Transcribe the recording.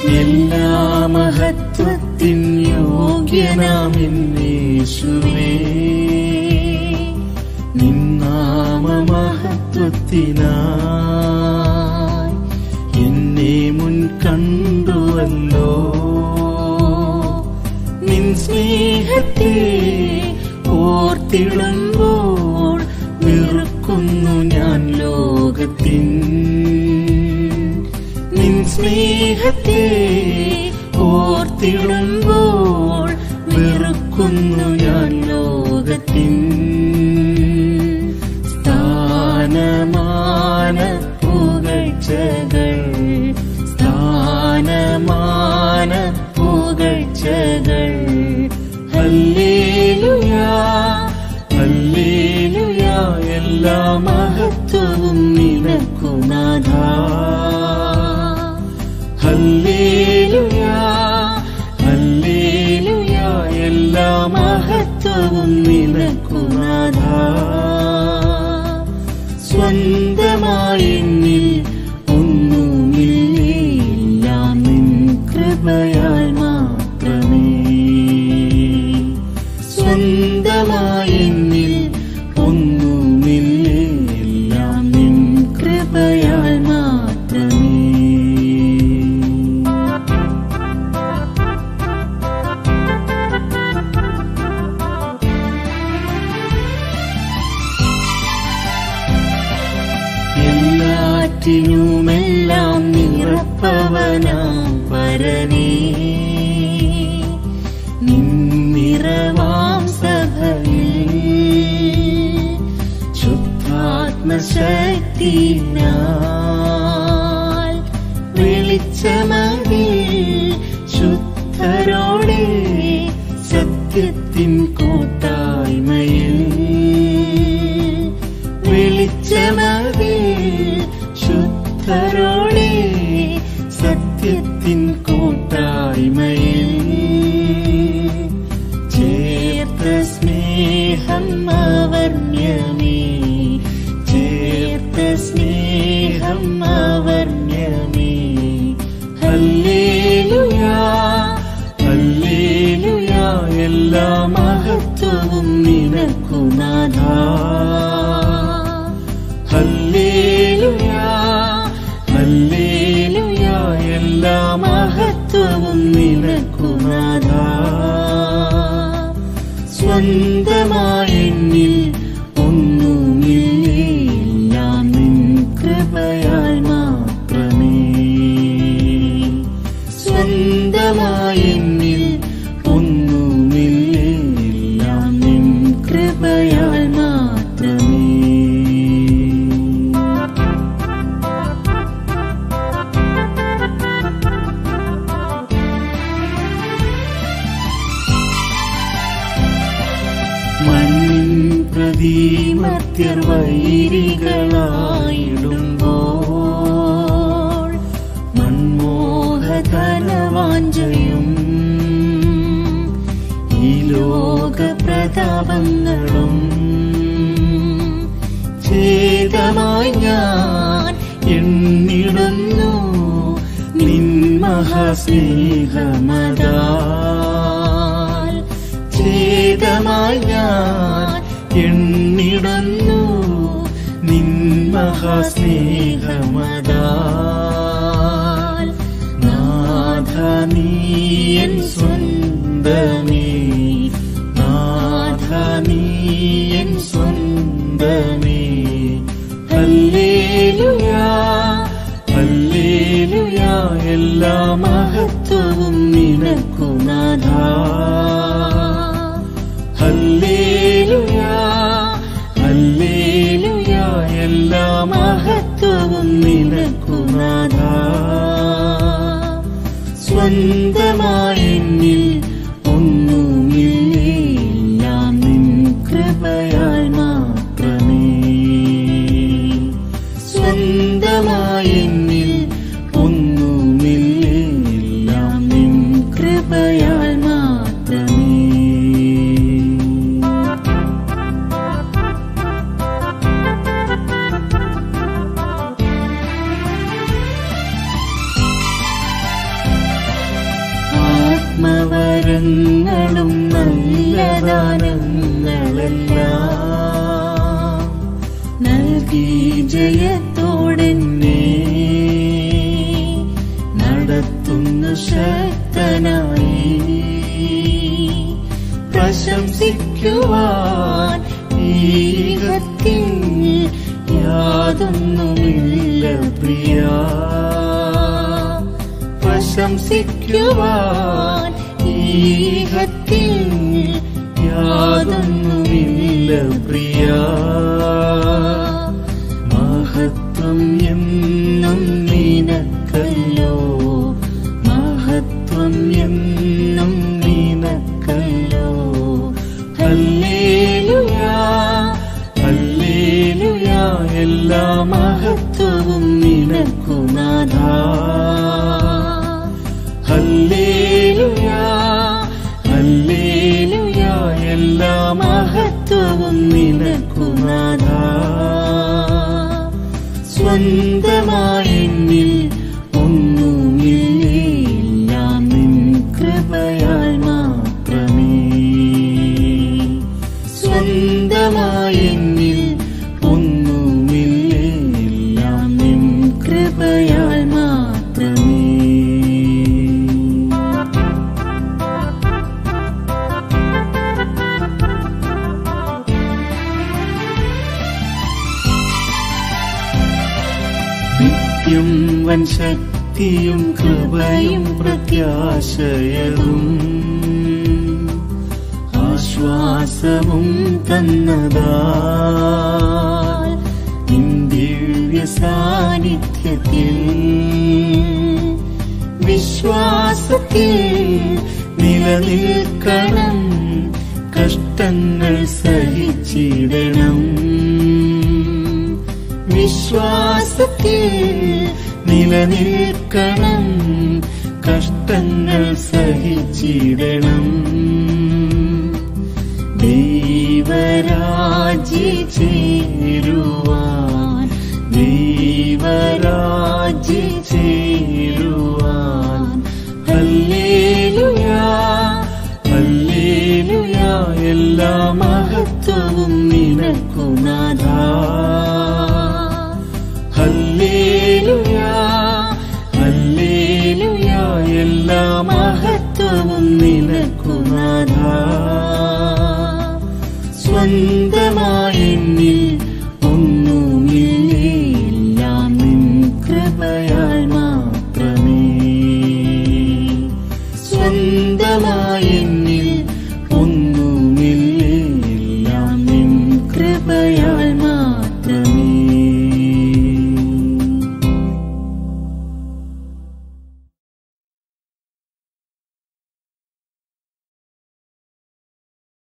എല്ലാ മഹത്വത്തിൻ യോഗ്യനാം എന്നേശുവേ നിന്നാമ മഹത്വത്തിനായി എന്നെ മുൻ കണ്ടുവല്ലോ നിൻ സ്നേഹത്തെ ഓർത്തിടുമ്പോൾ വെറുക്കുന്നു ഞാൻ ലോകത്തിൻ നിൻ സ്നേഹത്തെ ഓർത്തിടുമ്പോൾ വെറുക്കുന്നു ഞാൻ ലോകത്തിൻ സ്ഥാനമാന പുകഴ്ചകൾ സ്ഥാനമാന പുകഴ്ചകൾ ഹല്ലേലൂയാ ഹല്ലേലൂയാ എല്ലാ മഹത്വവും നിനക്കു നാഥ ഹല്ലേലൂയാ ഹല്ലേലൂയാ എല്ലാ മഹത്വവും നിനക്കു നാഥ സ്വന്തമായി എന്നിൽ ഒന്നുമില്ലേ എല്ലാം നിൻ കൃപയാൽ മാത്രമേ സ്വന്തമായി എന്നിൽ ഒന്നുമില്ലേ എല്ലാം നിൻ കൃപയാൽ മാത്രമേ എല്ലാറ്റിനുമെല്ലാം നിറപ്പവനാം പരനേ നിന്നിറവാം സഭയിൽ ശുദ്ധാത്മശക്തിനാൽ വെളിച്ചമതിൽ ശുദ്ധരോടെ സത്യത്തിൻ കൂട്ടായ്മയിൽ വെളിച്ചമതിൽ ശുദ്ധരോടെ സത്യത്തിൻ കൂട്ടായ്മയിൽ ചേർത്ത സ്നേഹം അവർണ്യമേ ചേർത്ത സ്നേഹം അവർണ്യമേ ഹല്ലേലൂയാ ഹല്ലേലൂയാ എല്ലാ മഹത്വവും നിനക്കു നാഥ ഹല്ലേലൂയാ ഹല്ലേലൂയാ എല്ലാ മഹത്വവും നിനക്കു നാഥ സ്വന്തമായി എന്നിൽ ഒന്നുമില്ലേ എല്ലാം നിൻ കൃപയാൽ മാത്രമേ സ്വന്തമായി എന്നിൽ ഒന്നുമില്ലേ എല്ലാം നിൻ കൃപയാൽ മാത്രമേ മണ്ണിൻ പ്രതീമത്യർ വൈരികളായിടുമ്പോൾ മൺമോഹധനവാഞ്ചയും ഈ ലോക പ്രതാപങ്ങളും ഛേദമായി ഞാൻ എണ്ണിടുന്നു നിൻ മഹാസ്നേഹമതാൽ ഛേദമായി ഞാൻ എണ്ണിടുന്നു നിൻ മഹാസ്നേഹമതാൽ നാഥ നീയൻ സ്വന്തമേ നാഥ നീയൻ സ്വന്തമേ ഹല്ലേലൂയാ ഹല്ലേലൂയാ എല്ലാ മഹത്വവും നിനക്കു നാഥ ഹല്ലേലൂയാ ഹല്ലേലൂയാ എല്ലാ മഹത്വവും നിനക്കു നാഥ സ്വന്തമായി എന്നിൽ ഒന്നുമില്ലേ എല്ലാം നിൻ കൃപയാൽ മാത്രമേ സ്വന്തമായി എന്നിൽ ഒന്നുമില്ലേ എല്ലാം നിൻ കൃപയാൽ മാത്രമേ അനുഗ്രഹങ്ങളും നല്ല ദാനങ്ങളെല്ലാം നൽകി ജയത്തോടെന്നെ നടത്തുന്നു ശക്തനായി പ്രശംസിക്കുവാൻ ഈകത്തിൽ യാതൊന്നുമില്ല പ്രിയ പ്രശംസിക്കുവാൻ ഈഹത്തിൽ യാതൊന്നുമില്ല പ്രിയ മഹത്വം എന്നും നിനക്കല്ലോ മഹത്വം എന്നും നിനക്കല്ലോ ഹല്ലേലൂയാ ഹല്ലേലൂയാ എല്ലാ മഹത്വവും നിനക്കു നാഥ ഹല്ലേലൂയാ ഹല്ലേലൂയാ എല്ലാ മഹത്വവും നിനക്കു നാഥ സ്വന്തമായെന്നിൽ ഒന്നുമില്ലേ എല്ലാം നിൻ കൃപയാൽ മാത്രമേ സ്വന്തമായെന്നിൽ ഒന്നുമില്ലേ എല്ലാം നിൻ കൃപയാൽ മാത്രമേ നിത്യം വൻ ശക്തിയും കൃപയും പ്രത്യാശയതും ആശ്വാസവും തന്നതാ ദിവ്യ സാന്നിധ്യത്തിൽ വിശ്വാസത്തിൽ നിലനിൽക്കണം കഷ്ടങ്ങൾ സഹിച്ചിടണം വിശ്വാസത്തിൽ നിലനിൽക്കണം കഷ്ടങ്ങൾ സഹിച്ചിടണം ദൈവരാജ്യ ചേരുവാൻ ദൈവരാജ്യ ചേരുവാൻ ഹല്ലേലൂയാ ഹല്ലേലൂയാ എല്ലാ മഹത്വവും നിനക്കു നാഥ ഹല്ലേലൂയാ ഹല്ലേലൂയാ എല്ലാ മഹത്വവും നിനക്കു നാഥ സ്വന്തമായെന്നിൽ ഒന്നുമില്ലേ എല്ലാം നിൻ കൃപയാൽ മാത്രമേ സ്വന്തമായെന്നിൽ